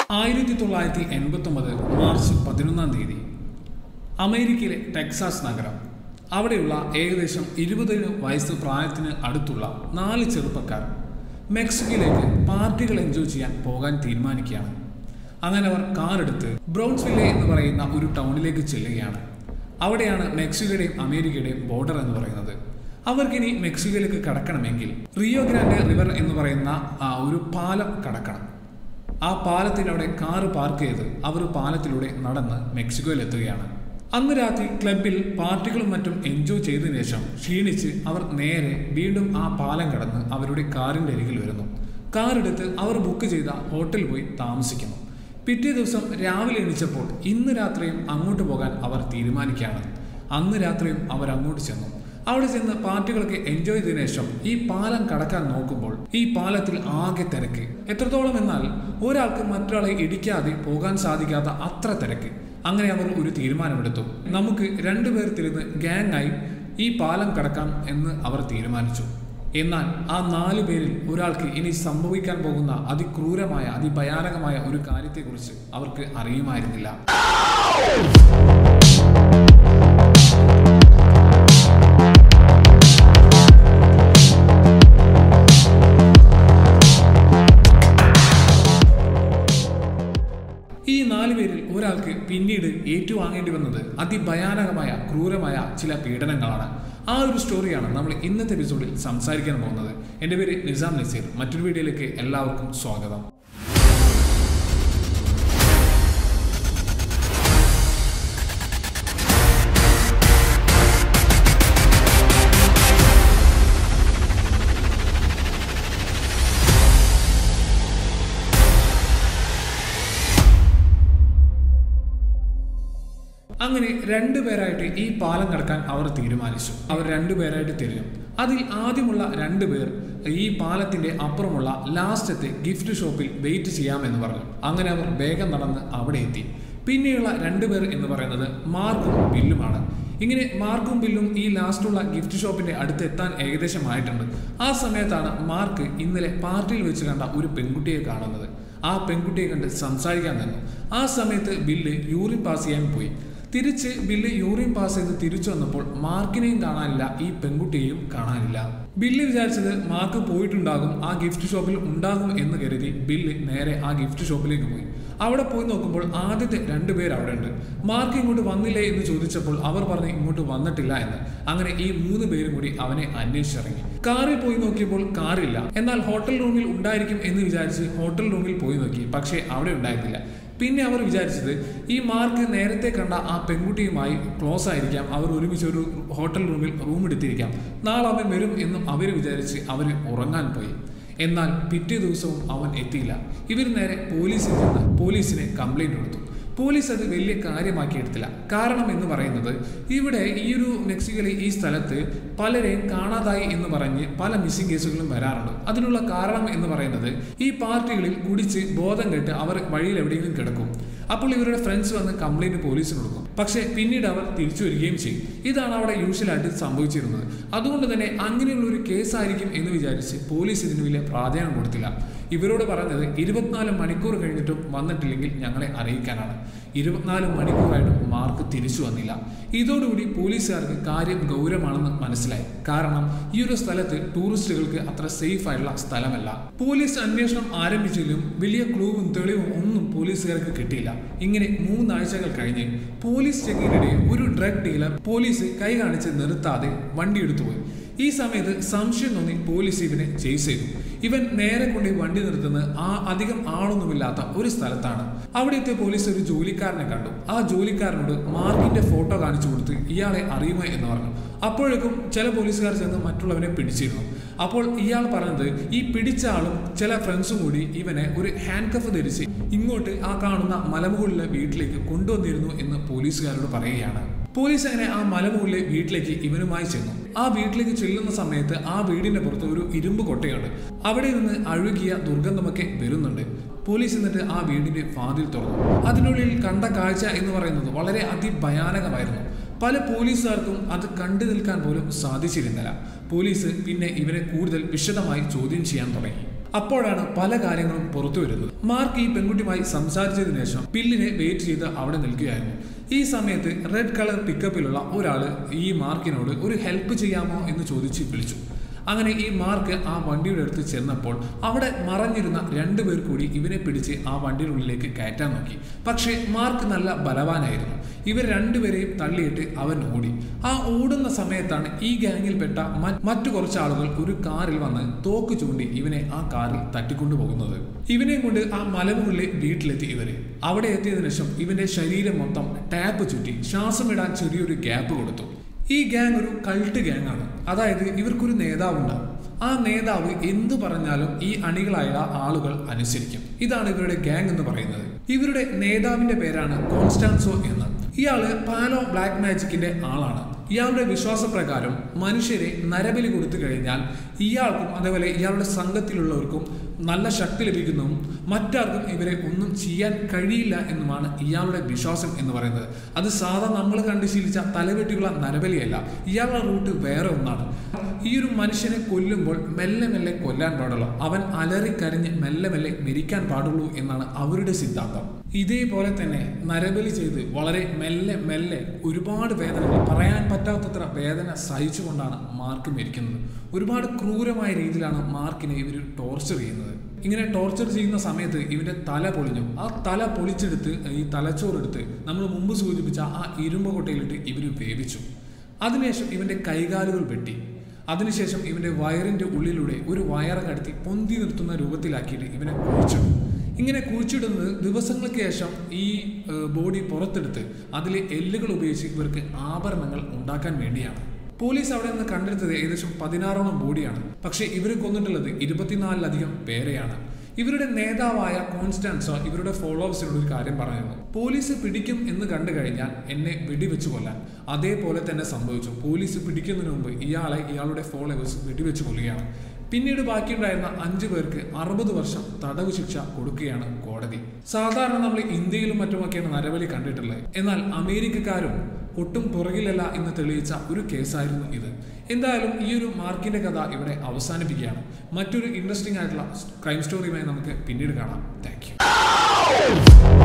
ആയിരത്തി തൊള്ളായിരത്തി എൺപത്തി ഒമ്പത് മാർച്ച് പതിനൊന്നാം തീയതി അമേരിക്കയിലെ ടെക്സാസ് നഗരം അവിടെയുള്ള ഏകദേശം ഇരുപതിന് വയസ്സ് പ്രായത്തിന് അടുത്തുള്ള നാല് ചെറുപ്പക്കാർ മെക്സിക്കോയിലേക്ക് പാർട്ടികൾ എൻജോയ് ചെയ്യാൻ പോകാൻ തീരുമാനിക്കുകയാണ് അങ്ങനെ അവർ കാറെടുത്ത് ബ്രൗൺസ്വില്ലെ എന്ന് പറയുന്ന ഒരു ടൗണിലേക്ക് ചെല്ലുകയാണ് അവിടെയാണ് മെക്സിക്കോയുടെയും അമേരിക്കയുടെയും ബോർഡർ എന്ന് പറയുന്നത് അവർക്കിനി മെക്സിക്കോയിലേക്ക് കടക്കണമെങ്കിൽ റിയോ ഗ്രാൻഡ് റിവർ എന്ന് പറയുന്ന ആ ഒരു പാലം കടക്കണം ആ പാലത്തിലൂടെ കാറ് പാർക്ക് ചെയ്ത് അവർ പാലത്തിലൂടെ നടന്ന് മെക്സിക്കോയിൽ എത്തുകയാണ് അന്ന് രാത്രി ക്ലബിൽ പാർട്ടികളും മറ്റും എൻജോയ് ചെയ്തതിനു ശേഷം ക്ഷീണിച്ച് അവർ നേരെ വീണ്ടും ആ പാലം കടന്ന് അവരുടെ കാറിന്റെ അരികിൽ വരുന്നു കാർ എടുത്ത് അവർ ബുക്ക് ചെയ്ത ഹോട്ടലിൽ പോയി താമസിക്കുന്നു പിറ്റേ ദിവസം രാവിലെ എണീച്ചപ്പോൾ ഇന്ന് രാത്രിയും അങ്ങോട്ട് പോകാൻ അവർ തീരുമാനിക്കുകയാണ് അന്ന് രാത്രിയും അവർ അങ്ങോട്ട് ചെന്നു അവിടെ ചെന്ന് പാർട്ടികളൊക്കെ എൻജോയ് ചെയ്തതിനു ശേഷം ഈ പാലം കടക്കാൻ നോക്കുമ്പോൾ ഈ പാലത്തിൽ ആകെ തിരക്ക് എത്രത്തോളം എന്നാൽ ഒരാൾക്ക് മറ്റൊരാളെ ഇടിക്കാതെ പോകാൻ സാധിക്കാത്ത അത്ര തിരക്ക് അങ്ങനെ അവർ ഒരു തീരുമാനമെടുത്തു നമുക്ക് രണ്ടുപേർ തിരുന്ന് ഗ്യാങ് ആയി ഈ പാലം കടക്കാം എന്ന് അവർ തീരുമാനിച്ചു എന്നാൽ ആ നാലു പേരിൽ ഒരാൾക്ക് ഇനി സംഭവിക്കാൻ പോകുന്ന അതിക്രൂരമായ അതിഭയാനകമായ ഒരു കാര്യത്തെക്കുറിച്ച് അവർക്ക് അറിയുമായിരുന്നില്ല ഈ നാല് പേരിൽ ഒരാൾക്ക് പിന്നീട് ഏറ്റുവാങ്ങേണ്ടി വന്നത് അതിഭയാനകമായ ക്രൂരമായ ചില പീഡനങ്ങളാണ് ആ ഒരു സ്റ്റോറിയാണ് നമ്മൾ ഇന്നത്തെ എപ്പിസോഡിൽ സംസാരിക്കാൻ പോകുന്നത് എൻ്റെ പേര് നിസാം നസീർ മറ്റൊരു വീഡിയോയിലേക്ക് എല്ലാവർക്കും സ്വാഗതം അങ്ങനെ രണ്ടുപേരായിട്ട് ഈ പാലം കടക്കാൻ അവർ തീരുമാനിച്ചു അവർ രണ്ടുപേരായിട്ട് തിരിഞ്ഞു അതിൽ ആദ്യമുള്ള രണ്ടുപേർ ഈ പാലത്തിന്റെ അപ്പുറമുള്ള ലാസ്റ്റത്തെ ഗിഫ്റ്റ് ഷോപ്പിൽ വെയിറ്റ് ചെയ്യാമെന്ന് പറഞ്ഞു അങ്ങനെ അവർ വേഗം നടന്ന് അവിടെ എത്തി പിന്നെയുള്ള രണ്ടുപേർ എന്ന് പറയുന്നത് മാർക്കും ബില്ലുമാണ് ഇങ്ങനെ മാർക്കും ബില്ലും ഈ ലാസ്റ്റുള്ള ഗിഫ്റ്റ് ഷോപ്പിന്റെ അടുത്ത് എത്താൻ ഏകദേശമായിട്ടുണ്ട് ആ സമയത്താണ് മാർക്ക് ഇന്നലെ പാർട്ടിയിൽ വെച്ച് കണ്ട ഒരു പെൺകുട്ടിയെ കാണുന്നത് ആ പെൺകുട്ടിയെ കണ്ട് സംസാരിക്കാൻ നിന്നു ആ സമയത്ത് ബില്ല് യൂറിൻ പാസ് ചെയ്യാൻ പോയി തിരിച്ച് ബില്ല് യൂറിൻ പാസ് ചെയ്ത് തിരിച്ചു വന്നപ്പോൾ മാർക്കിനെയും കാണാനില്ല ഈ പെൺകുട്ടിയെയും കാണാനില്ല ബില്ല് വിചാരിച്ചത് മാർക്ക് പോയിട്ടുണ്ടാകും ആ ഗിഫ്റ്റ് ഷോപ്പിൽ ഉണ്ടാകും എന്ന് കരുതി ബില്ല് നേരെ ആ ഗിഫ്റ്റ് ഷോപ്പിലേക്ക് പോയി അവിടെ പോയി നോക്കുമ്പോൾ ആദ്യത്തെ രണ്ടുപേർ അവിടെ ഉണ്ട് മാർക്ക് ഇങ്ങോട്ട് വന്നില്ലേ എന്ന് ചോദിച്ചപ്പോൾ അവർ പറഞ്ഞ് ഇങ്ങോട്ട് വന്നിട്ടില്ല എന്ന് അങ്ങനെ ഈ മൂന്ന് പേരും കൂടി അവനെ അന്വേഷിച്ചിറങ്ങി കാറിൽ പോയി നോക്കിയപ്പോൾ കാറില്ല എന്നാൽ ഹോട്ടൽ റൂമിൽ ഉണ്ടായിരിക്കും എന്ന് വിചാരിച്ച് ഹോട്ടൽ റൂമിൽ പോയി നോക്കി പക്ഷേ അവിടെ ഉണ്ടായിരുന്നില്ല പിന്നെ അവർ വിചാരിച്ചത് ഈ മാർക്ക് നേരത്തെ കണ്ട ആ പെൺകുട്ടിയുമായി ക്ലോസ് ആയിരിക്കാം അവർ ഒരുമിച്ച് ഒരു ഹോട്ടൽ റൂമിൽ റൂം എടുത്തിരിക്കാം നാളെ അവൻ വരും എന്നും അവർ വിചാരിച്ച് അവർ ഉറങ്ങാൻ പോയി എന്നാൽ പിറ്റേ ദിവസവും അവൻ എത്തിയില്ല ഇവർ നേരെ പോലീസിൽ നിന്ന് പോലീസിനെ കംപ്ലൈന്റ് കൊടുത്തു പോലീസ് അത് വലിയ കാര്യമാക്കി എടുത്തില്ല കാരണം എന്ന് പറയുന്നത് ഇവിടെ ഈ ഒരു മെക്സിക്കോയിലെ ഈ സ്ഥലത്ത് പലരെയും കാണാതായി എന്ന് പറഞ്ഞ് പല മിസ്സിംഗ് കേസുകളും വരാറുണ്ട് അതിനുള്ള കാരണം എന്ന് പറയുന്നത് ഈ പാർട്ടികളിൽ കുടിച്ച് ബോധം കെട്ട് അവർ വഴിയിൽ എവിടെയെങ്കിലും കിടക്കും അപ്പോൾ ഇവരുടെ ഫ്രണ്ട്സ് വന്ന് കംപ്ലൈന്റ് പോലീസിന് കൊടുക്കും പക്ഷേ പിന്നീട് അവർ തിരിച്ചു വരികയും ചെയ്യും ഇതാണ് അവിടെ യൂഷ്വലായിട്ട് സംഭവിച്ചിരുന്നത് അതുകൊണ്ട് തന്നെ അങ്ങനെയുള്ള ഒരു കേസായിരിക്കും എന്ന് വിചാരിച്ച് പോലീസ് ഇതിന് വലിയ പ്രാധാന്യം കൊടുത്തില്ല ഇവരോട് പറഞ്ഞത് ഇരുപത്തിനാല് മണിക്കൂർ കഴിഞ്ഞിട്ടും വന്നിട്ടില്ലെങ്കിൽ ഞങ്ങളെ അറിയിക്കാനാണ് ഇരുപത്തിനാല് മണിക്കൂറായിട്ടും മാർക്ക് തിരിച്ചു വന്നില്ല ഇതോടുകൂടി പോലീസുകാർക്ക് കാര്യം ഗൗരവമാണെന്ന് മനസ്സിലായി കാരണം ഈ ഒരു സ്ഥലത്ത് ടൂറിസ്റ്റുകൾക്ക് അത്ര സേഫ് ആയിട്ടുള്ള സ്ഥലമല്ല പോലീസ് അന്വേഷണം ആരംഭിച്ചെങ്കിലും വലിയ ക്ലൂവും തെളിവും ഒന്നും പോലീസുകാർക്ക് കിട്ടിയില്ല ഇങ്ങനെ മൂന്നാഴ്ചകൾ കഴിഞ്ഞ് പോലീസ് ചെക്കിനിടെ ഒരു ഡ്രഗ് ഡീലർ പോലീസ് കൈ കാണിച്ച് നിർത്താതെ വണ്ടി എടുത്തുപോയി ഈ സമയത്ത് സംശയം തോന്നി പോലീസ് ഇവനെ ചേസ് ചെയ്തു ഇവൻ നേരെ കൊണ്ട് വണ്ടി നിർത്തുന്നത് ആ അധികം ആളൊന്നുമില്ലാത്ത ഒരു സ്ഥലത്താണ് അവിടുത്തെ പോലീസ് ഒരു ജോലിക്കാരനെ കണ്ടു ആ ജോലിക്കാരനോട് മാർക്കിന്റെ ഫോട്ടോ കാണിച്ചു കൊടുത്ത് ഇയാളെ അറിയുമോ എന്ന് പറഞ്ഞു അപ്പോഴേക്കും ചില പോലീസുകാർ ചെന്ന് മറ്റുള്ളവനെ പിടിച്ചിരുന്നു അപ്പോൾ ഇയാൾ പറഞ്ഞത് ഈ പിടിച്ച ആളും ചില ഫ്രണ്ട്സും കൂടി ഇവനെ ഒരു ഹാൻഡ് കഫ് ധരിച്ച് ഇങ്ങോട്ട് ആ കാണുന്ന മലമുകളിലെ വീട്ടിലേക്ക് കൊണ്ടുവന്നിരുന്നു എന്ന് പോലീസുകാരോട് പറയുകയാണ് പോലീസ് അങ്ങനെ ആ മലമുകളിലെ വീട്ടിലേക്ക് ഇവനുമായി ചെന്നു ആ വീട്ടിലേക്ക് ചെല്ലുന്ന സമയത്ത് ആ വീടിന്റെ പുറത്ത് ഒരു ഇരുമ്പ് കൊട്ടയുണ്ട് അവിടെ നിന്ന് അഴുകിയ ദുർഗന്ധമൊക്കെ വരുന്നുണ്ട് പോലീസ് എന്നിട്ട് ആ വീടിന്റെ വാതിൽ തുറന്നു അതിനുള്ളിൽ കണ്ട കാഴ്ച എന്ന് പറയുന്നത് വളരെ അതിഭയാനകമായിരുന്നു പല പോലീസുകാർക്കും അത് കണ്ടു നിൽക്കാൻ പോലും സാധിച്ചിരുന്നില്ല പോലീസ് പിന്നെ ഇവരെ കൂടുതൽ വിശദമായി ചോദ്യം ചെയ്യാൻ തുടങ്ങി അപ്പോഴാണ് പല കാര്യങ്ങളും പുറത്തു വരുന്നത് മാർക്ക് ഈ പെൺകുട്ടിയുമായി സംസാരിച്ചതിനു ശേഷം ബില്ലിനെ വെയിറ്റ് ചെയ്ത് അവിടെ നിൽക്കുകയായിരുന്നു ഈ സമയത്ത് റെഡ് കളർ പിക്കപ്പിലുള്ള ഒരാള് ഈ മാർക്കിനോട് ഒരു ഹെൽപ്പ് ചെയ്യാമോ എന്ന് ചോദിച്ച് വിളിച്ചു അങ്ങനെ ഈ മാർക്ക് ആ വണ്ടിയുടെ അടുത്ത് ചെന്നപ്പോൾ അവിടെ മറഞ്ഞിരുന്ന രണ്ടു പേർ കൂടി ഇവനെ പിടിച്ച് ആ വണ്ടിയുടെ ഉള്ളിലേക്ക് കയറ്റാൻ നോക്കി പക്ഷേ മാർക്ക് നല്ല ബലവാനായിരുന്നു ഇവർ രണ്ടുപേരെയും തള്ളിയിട്ട് അവൻ ഓടി ആ ഓടുന്ന സമയത്താണ് ഈ ഗാങ്ങിൽപ്പെട്ട മ- മറ്റു കുറച്ച് ആളുകൾ ഒരു കാറിൽ വന്ന് തോക്ക് ചൂണ്ടി ഇവനെ ആ കാറിൽ തട്ടിക്കൊണ്ടുപോകുന്നത് ഇവനെയും കൊണ്ട് ആ മലമുകളിലെ വീട്ടിലെത്തി ഇവര് അവിടെ എത്തിയതിനു ശേഷം ഇവന്റെ ശരീരം മൊത്തം ടാപ്പ് ചുറ്റി ശ്വാസമിടാൻ ചെറിയൊരു ഗ്യാപ്പ് കൊടുത്തു ഈ ഗ്യാങ് ഒരു കൾട്ട് ഗ്യാങ് ആണ് അതായത് ഇവർക്കൊരു നേതാവുണ്ടാവും ആ നേതാവ് എന്തു പറഞ്ഞാലും ഈ അണികളായ ആളുകൾ അനുസരിക്കും ഇതാണ് ഇവരുടെ ഗ്യാങ് എന്ന് പറയുന്നത് ഇവരുടെ നേതാവിന്റെ പേരാണ് കോൺസ്റ്റാൻസോ എന്ന് ഇയാള് പാലോ ബ്ലാക്ക് മാജിക്കിന്റെ ആളാണ് ഇയാളുടെ വിശ്വാസപ്രകാരം മനുഷ്യരെ നരബലി കൊടുത്തു കഴിഞ്ഞാൽ ഇയാൾക്കും അതേപോലെ ഇയാളുടെ സംഘത്തിലുള്ളവർക്കും നല്ല ശക്തി ലഭിക്കുന്നതും മറ്റാർക്കും ഇവരെ ഒന്നും ചെയ്യാൻ കഴിയില്ല എന്നുമാണ് ഇയാളുടെ വിശ്വാസം എന്ന് പറയുന്നത് അത് സാധാ നമ്മൾ കണ്ടു ശീലിച്ച തലവെട്ടിയുള്ള നരബലിയല്ല ഇയാളുടെ റൂട്ട് വേറെ ഒന്നാണ് ഈ ഒരു മനുഷ്യനെ കൊല്ലുമ്പോൾ മെല്ലെ മെല്ലെ കൊല്ലാൻ പാടുള്ളൂ അവൻ അലറിക്കരഞ്ഞ് മെല്ലെ മെല്ലെ മരിക്കാൻ പാടുള്ളൂ എന്നാണ് അവരുടെ സിദ്ധാന്തം ഇതേപോലെ തന്നെ നരബലി ചെയ്ത് വളരെ മെല്ലെ മെല്ലെ ഒരുപാട് വേദനകൾ പറയാൻ പറ്റാത്തത്ര വേദന സഹിച്ചുകൊണ്ടാണ് മാർക്ക് മരിക്കുന്നത് ഒരുപാട് ക്രൂരമായ രീതിയിലാണ് മാർക്കിനെ ഇവർ ടോർച്ചർ ചെയ്യുന്നത് ഇങ്ങനെ ടോർച്ചർ ചെയ്യുന്ന സമയത്ത് ഇവന്റെ തല പൊളിഞ്ഞു ആ തല പൊളിച്ചെടുത്ത് ഈ തലച്ചോറെടുത്ത് നമ്മൾ മുമ്പ് സൂചിപ്പിച്ച ആ ഇരുമ്പ് കൊട്ടയിലിട്ട് ഇവർ വേവിച്ചു അതിനുശേഷം ഇവന്റെ കൈകാലുകൾ വെട്ടി അതിനുശേഷം ഇവന്റെ വയറിന്റെ ഉള്ളിലൂടെ ഒരു വയറ് കടത്തി പൊന്തി നിർത്തുന്ന രൂപത്തിലാക്കിയിട്ട് ഇവനെ കുഴിച്ചിടും ഇങ്ങനെ കുഴിച്ചിടുന്നത് ദിവസങ്ങൾക്ക് ശേഷം ഈ ഏഹ്, ബോഡി പുറത്തെടുത്ത് അതിലെ എല്ലുകൾ ഉപയോഗിച്ച് ഇവർക്ക് ആഭരണങ്ങൾ ഉണ്ടാക്കാൻ വേണ്ടിയാണ് പോലീസ് അവിടെ നിന്ന് കണ്ടെടുത്തത് ഏകദേശം പതിനാറോളം ബോഡിയാണ് പക്ഷേ ഇവർ കൊന്നിട്ടുള്ളത് ഇരുപത്തിനാലിലധികം പേരെയാണ് ഇവരുടെ നേതാവായ കോൺസ്റ്റാൻസോ ഇവരുടെ ഫോളോവേഴ്സിനോട് ഒരു കാര്യം പറഞ്ഞിരുന്നു പോലീസ് പിടിക്കും എന്ന് കണ്ടു കഴിഞ്ഞാൽ എന്നെ വെടിവെച്ച് കൊല്ലാൻ അതേപോലെ തന്നെ സംഭവിച്ചു പോലീസ് പിടിക്കുന്നതിന് മുമ്പ് ഇയാളെ ഇയാളുടെ ഫോളോവേഴ്സ് വെടിവെച്ച് കൊല്ലുകയാണ് പിന്നീട് ബാക്കിയുണ്ടായിരുന്ന അഞ്ചു പേർക്ക് അറുപത് വർഷം തടവ് ശിക്ഷ കൊടുക്കുകയാണ് കോടതി സാധാരണ നമ്മൾ ഇന്ത്യയിലും മറ്റുമൊക്കെയാണ് നരബലി കണ്ടിട്ടുള്ളത് എന്നാൽ അമേരിക്കക്കാരും ഒട്ടും പുറകിലല്ല എന്ന് തെളിയിച്ച ഒരു കേസായിരുന്നു ഇത് എന്തായാലും ഈ ഒരു മാർക്കിന്റെ കഥ ഇവിടെ അവസാനിപ്പിക്കുകയാണ് മറ്റൊരു ഇൻട്രസ്റ്റിംഗ് ആയിട്ടുള്ള ക്രൈം സ്റ്റോറിയുമായി നമുക്ക് പിന്നീട് കാണാം താങ്ക്